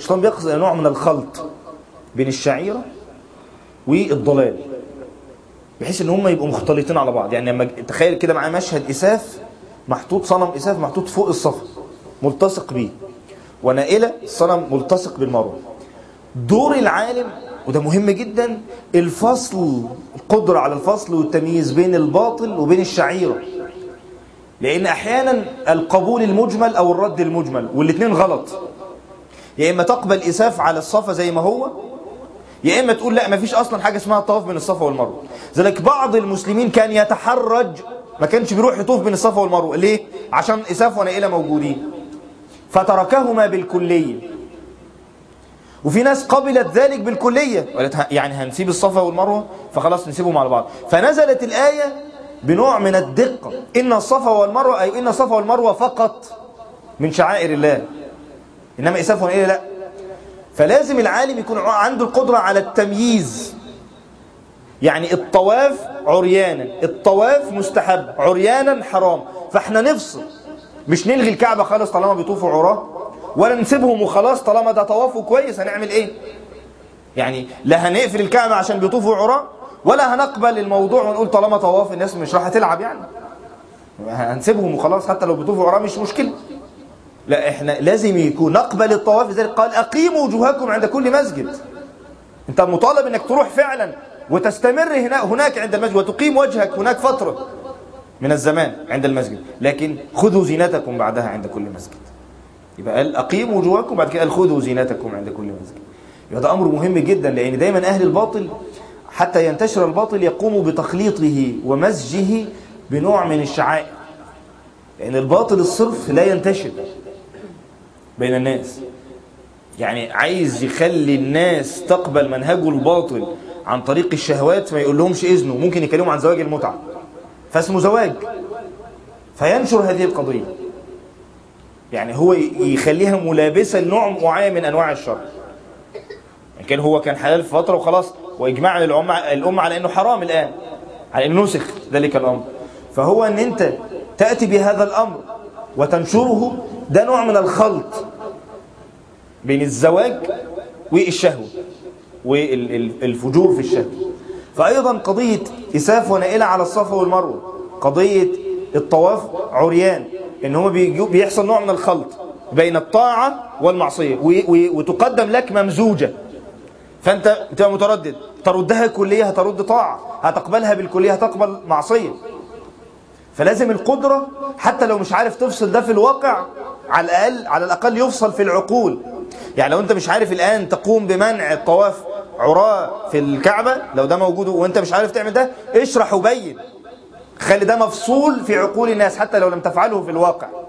الشيطان بيقصد إلى نوع من الخلط بين الشعيرة والضلال بحيث ان هم يبقوا مختلطين على بعض يعني لما تخيل كده معاه مشهد اساف محطوط صنم اساف محطوط فوق الصفا ملتصق بيه ونائله الصنم ملتصق بالمروه دور العالم وده مهم جدا الفصل القدرة على الفصل والتمييز بين الباطل وبين الشعيرة لأن أحيانا القبول المجمل أو الرد المجمل والاثنين غلط يا إما تقبل إساف على الصفا زي ما هو يا إما تقول لا ما فيش أصلا حاجة اسمها الطواف بين الصفا والمروة ذلك بعض المسلمين كان يتحرج ما كانش بيروح يطوف بين الصفا والمروة ليه؟ عشان إساف ونائلة موجودين فتركهما بالكلية وفي ناس قبلت ذلك بالكلية قالت يعني هنسيب الصفا والمروة فخلاص نسيبهم على بعض فنزلت الآية بنوع من الدقة إن الصفا والمروة أي إن الصفا والمروة فقط من شعائر الله إنما إساف ونائلة لا فلازم العالم يكون عنده القدرة على التمييز يعني الطواف عريانا الطواف مستحب عريانا حرام فاحنا نفصل مش نلغي الكعبة خالص طالما بيطوفوا عراه ولا نسيبهم وخلاص طالما ده طوافه كويس هنعمل ايه يعني لا هنقفل الكعبة عشان بيطوفوا عراه ولا هنقبل الموضوع ونقول طالما طواف الناس مش راح تلعب يعني هنسيبهم وخلاص حتى لو بيطوفوا عراه مش مشكلة لا احنا لازم يكون نقبل الطواف لذلك قال اقيموا وجوهكم عند كل مسجد انت مطالب انك تروح فعلا وتستمر هنا هناك عند المسجد وتقيم وجهك هناك فترة من الزمان عند المسجد لكن خذوا زينتكم بعدها عند كل مسجد يبقى قال أقيموا وجوهكم بعد كده قال خذوا زينتكم عند كل مسجد يبقى ده أمر مهم جدا لأن دايما أهل الباطل حتى ينتشر الباطل يقوموا بتخليطه ومزجه بنوع من الشعائر لأن الباطل الصرف لا ينتشر بين الناس يعني عايز يخلي الناس تقبل منهجه الباطل عن طريق الشهوات ما يقول لهمش إذنه ممكن يكلموا عن زواج المتعة فاسمه زواج فينشر هذه القضية يعني هو يخليها ملابسة لنوع معين من أنواع الشر يعني كان هو كان حلال في فترة وخلاص وإجماع الأمة الأمة على أنه حرام الآن على أنه نسخ ذلك الأمر فهو أن أنت تأتي بهذا الأمر وتنشره ده نوع من الخلط بين الزواج والشهوة والفجور في الشهوة فأيضا قضية إساف ونائلة على الصفا والمروة قضية الطواف عريان إن هو بيحصل نوع من الخلط بين الطاعة والمعصية وتقدم لك ممزوجة فأنت بتبقى متردد تردها كلية هترد طاعة هتقبلها بالكلية هتقبل معصية فلازم القدرة حتى لو مش عارف تفصل ده في الواقع على الأقل على الأقل يفصل في العقول يعني لو أنت مش عارف الآن تقوم بمنع الطواف عراة في الكعبة لو ده موجود وانت مش عارف تعمل ده اشرح وبين خلي ده مفصول في عقول الناس حتى لو لم تفعله في الواقع